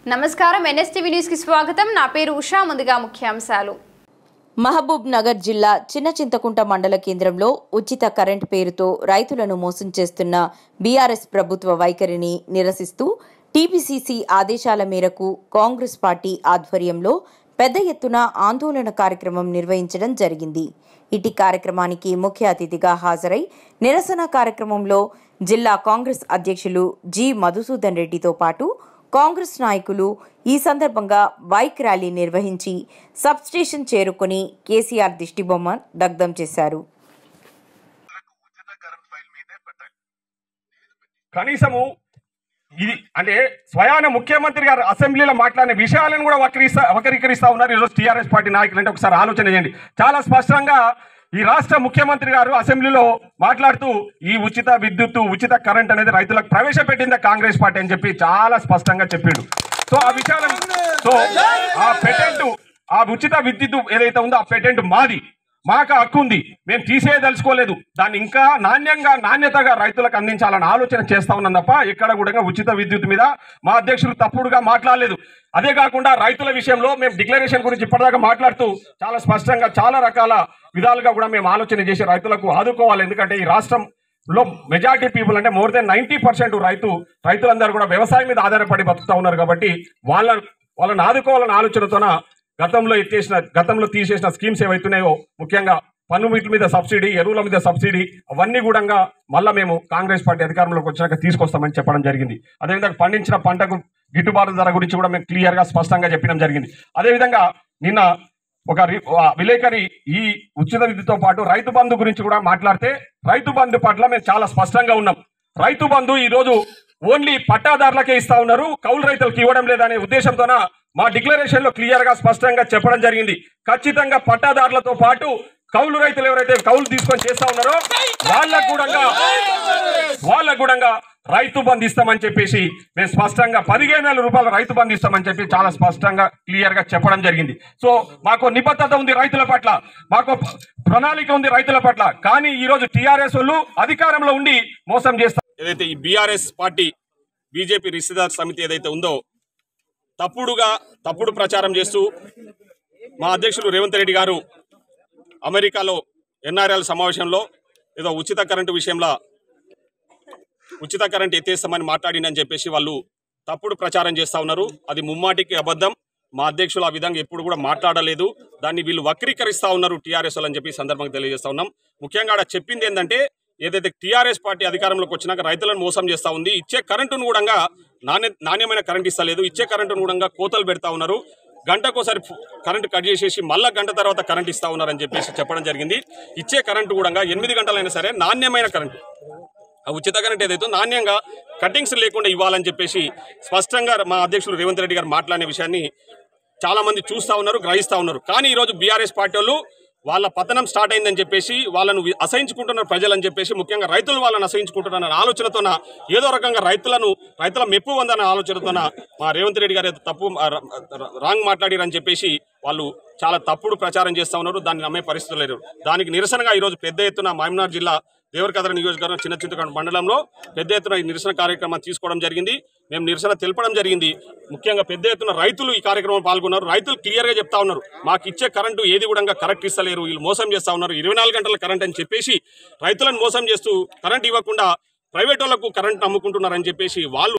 నమస్కారం NSTV news కి స్వాగతం నా పేరు ఉషా ముందుగా ముఖ్యాంశాలు మహబూబ్ నగర్ జిల్లా చిన్న చింతకుంట మండల కేంద్రంలో ఉచిత కరెంట్ పేరుతో రైతులను మోసం చేస్తున్న బీఆర్ఎస్ ప్రభుత్వ వైఖరిని నిరసిస్తూ టీపీసీసీ ఆదేశాల మేరకు కాంగ్రెస్ పార్టీ ఆధ్వర్యంలో పెద్ద ఎత్తున ఆందోళన కార్యక్రమం నిర్వహించడం జరిగింది ఇటీ కార్యక్రమానికి ముఖ్య అతిథిగా హాజరై నిరసన కార్యక్రమంలో జిల్లా కాంగ్రెస్ అధ్యక్షులు జి మధుసూదన్ రెడ్డితో పాటు కాంగ్రెస్ నాయకులు ఈ సందర్భంగా బైక్ ర్యాలీ నిర్వహించి సబ్స్టేషన్ చేరుకుని కేసీఆర్ దిష్టిబొమ్మ దగ్ధం చేశారు కనీసము ఇది అంటే స్వయాన ముఖ్యమంత్రి గారు అసెంబ్లీలో మాట్లాడిన విషయాలను కూడా వక్రీస్తా వక్రీకరిస్తా ఉన్నారు ఈరోజు టీఆర్ఎస్ పార్టీ నాయకులు అంటే ఒకసారి ఆలోచన చేయండి చాలా స్పష్టంగా ఈ రాష్ట్ర ముఖ్యమంత్రి గారు అసెంబ్లీలో మాట్లాడుతూ ఈ ఉచిత విద్యుత్ ఉచిత కరెంట్ అనేది రైతులకు ప్రవేశపెట్టింది కాంగ్రెస్ పార్టీ అని చెప్పి చాలా స్పష్టంగా చెప్పిండు సో ఆ విషయాలను సో ఆ పెటెంట్ ఆ ఉచిత విద్యుత్ ఏదైతే ఉందో ఆ పెటెంట్ మాది మాకు హక్కు ఉంది మేము తీసేయదలుచుకోలేదు దాన్ని ఇంకా నాణ్యంగా నాణ్యతగా రైతులకు అందించాలని ఆలోచన చేస్తా ఉన్నాం తప్ప ఎక్కడ కూడా ఉచిత విద్యుత్ మీద మా అధ్యక్షులు తప్పుడుగా మాట్లాడలేదు అదే కాకుండా రైతుల విషయంలో మేము డిక్లరేషన్ గురించి ఇప్పటిదాకా మాట్లాడుతూ చాలా స్పష్టంగా చాలా రకాల విధాలుగా కూడా మేము ఆలోచన చేసి రైతులకు ఆదుకోవాలి ఎందుకంటే ఈ రాష్ట్రం లో మెజారిటీ పీపుల్ అంటే మోర్ దెన్ నైన్టీ పర్సెంట్ రైతు రైతులందరూ కూడా వ్యవసాయం మీద ఆధారపడి బతుకుతా ఉన్నారు కాబట్టి వాళ్ళ వాళ్ళని ఆదుకోవాలన్న ఆలోచనతోన గతంలో ఎత్తేసిన గతంలో తీసేసిన స్కీమ్స్ ఏవైతున్నాయో ముఖ్యంగా పన్ను వీటి మీద సబ్సిడీ ఎరువుల మీద సబ్సిడీ అవన్నీ కూడా మళ్ళా మేము కాంగ్రెస్ పార్టీ అధికారంలోకి వచ్చాక తీసుకొస్తామని చెప్పడం జరిగింది అదేవిధంగా పండించిన పంటకు గిట్టుబాటు ధర గురించి కూడా మేము క్లియర్ గా స్పష్టంగా చెప్పడం జరిగింది అదేవిధంగా నిన్న ఒక రి- ఆ విలేకరి ఈ ఉచిత విద్యుత్తో పాటు రైతు బంధు గురించి కూడా మాట్లాడితే రైతు బంధు పట్ల మేము చాలా స్పష్టంగా ఉన్నాం రైతు బంధు ఈ రోజు ఓన్లీ పట్టాదారులకే ఇస్తా ఉన్నారు కౌలు రైతులకు ఇవ్వడం లేదనే ఉద్దేశంతోన మా డిక్లరేషన్ లో క్లియర్ గా స్పష్టంగా చెప్పడం జరిగింది ఖచ్చితంగా పట్టాదారులతో పాటు కౌలు రైతులు ఎవరైతే కౌలు తీసుకొని చేస్తా ఉన్నారో వాళ్ళకు కూడా వాళ్ళకు కూడా రైతు బంధు ఇస్తామని చెప్పేసి మేము స్పష్టంగా పదిహేను వేల రూపాయల రైతు బంధు ఇస్తామని చెప్పి చాలా స్పష్టంగా క్లియర్ గా చెప్పడం జరిగింది సో మాకు నిబద్ధత ఉంది రైతుల పట్ల మాకు ప్రణాళిక ఉంది రైతుల పట్ల కానీ ఈ రోజు టిఆర్ఎస్ వాళ్ళు అధికారంలో ఉండి మోసం చేస్తారు ఏదైతే ఈ బీఆర్ఎస్ పార్టీ బీజేపీ రిషిదార్ సమితి ఏదైతే ఉందో తప్పుడుగా తప్పుడు ప్రచారం చేస్తూ మా అధ్యక్షులు రేవంత్ రెడ్డి గారు అమెరికాలో ఎన్ఆర్ఎల్ సమావేశంలో ఏదో ఉచిత కరెంటు విషయంలో ఉచిత కరెంట్ ఎత్తేస్తామని మాట్లాడిందని చెప్పేసి వాళ్ళు తప్పుడు ప్రచారం చేస్తా ఉన్నారు అది ముమ్మాటికి అబద్ధం మా అధ్యక్షులు ఆ విధంగా ఎప్పుడు కూడా మాట్లాడలేదు దాన్ని వీళ్ళు వక్రీకరిస్తా ఉన్నారు టీఆర్ఎస్ అని చెప్పి ఈ సందర్భంగా తెలియజేస్తా ఉన్నాం ముఖ్యంగా ఆడ చెప్పింది ఏంటంటే ఏదైతే టీఆర్ఎస్ పార్టీ అధికారంలోకి వచ్చినాక రైతులను మోసం చేస్తా ఉంది ఇచ్చే కరెంటును కూడా నాణ్య నాణ్యమైన కరెంట్ ఇస్తలేదు ఇచ్చే కరెంటును కూడా కోతలు పెడతా ఉన్నారు గంటకోసారి ఫు- కరెంట్ కట్ చేసేసి మళ్ళా గంట తర్వాత కరెంట్ ఇస్తా ఉన్నారని చెప్పేసి చెప్పడం జరిగింది ఇచ్చే కరెంటు కూడా ఎనిమిది గంటలైనా సరే నాణ్యమైన కరెంటు ఆ ఉచిత కరెంట్ ఏదైతే నాణ్యంగా కటింగ్స్ లేకుండా ఇవ్వాలని చెప్పేసి స్పష్టంగా మా అధ్యక్షులు రేవంత్ రెడ్డి గారు మాట్లాడిన విషయాన్ని చాలా మంది చూస్తా ఉన్నారు గ్రహిస్తా ఉన్నారు కానీ ఈరోజు బీఆర్ఎస్ పార్టీ వాళ్ళు వాళ్ళ పతనం స్టార్ట్ అయిందని చెప్పేసి వాళ్ళను వి- అసహించుకుంటున్నారు ప్రజలని చెప్పేసి ముఖ్యంగా రైతులు వాళ్ళని అసహించుకుంటున్నారన్న ఆలోచనతోన ఏదో రకంగా రైతులను రైతుల మెప్పు ఉందన్న ఆలోచనతోన మా రేవంత్ రెడ్డి గారు ఏదో తప్పు ఆ, ర- ర- రాంగ్ మాట్లాడిరని చెప్పేసి వాళ్ళు చాలా తప్పుడు ప్రచారం చేస్తా ఉన్నారు దాన్ని నమ్మే పరిస్థితులు లేరు దానికి నిరసనగా ఈరోజు పెద్ద ఎత్తున మామినార్ జిల్లా దేవరకద్ర నియోజకవర్గం చిన్న చింతకండ మండలంలో పెద్ద ఎత్తున ఈ నిరసన కార్యక్రమం తీసుకోవడం జరిగింది మేము నిరసన తెలపడం జరిగింది ముఖ్యంగా పెద్ద ఎత్తున రైతులు ఈ కార్యక్రమం పాల్గొన్నారు రైతులు క్లియర్ గా చెప్తా ఉన్నారు మాకు ఇచ్చే కరెంటు ఏది కూడా కరెక్ట్ ఇస్తలేరు వీళ్ళు మోసం చేస్తా ఉన్నారు ఇరవై నాలుగు గంటల కరెంట్ అని చెప్పేసి రైతులను మోసం చేస్తూ కరెంట్ ఇవ్వకుండా ప్రైవేట్ వాళ్ళకు కరెంట్ అమ్ముకుంటున్నారని చెప్పేసి వాళ్ళు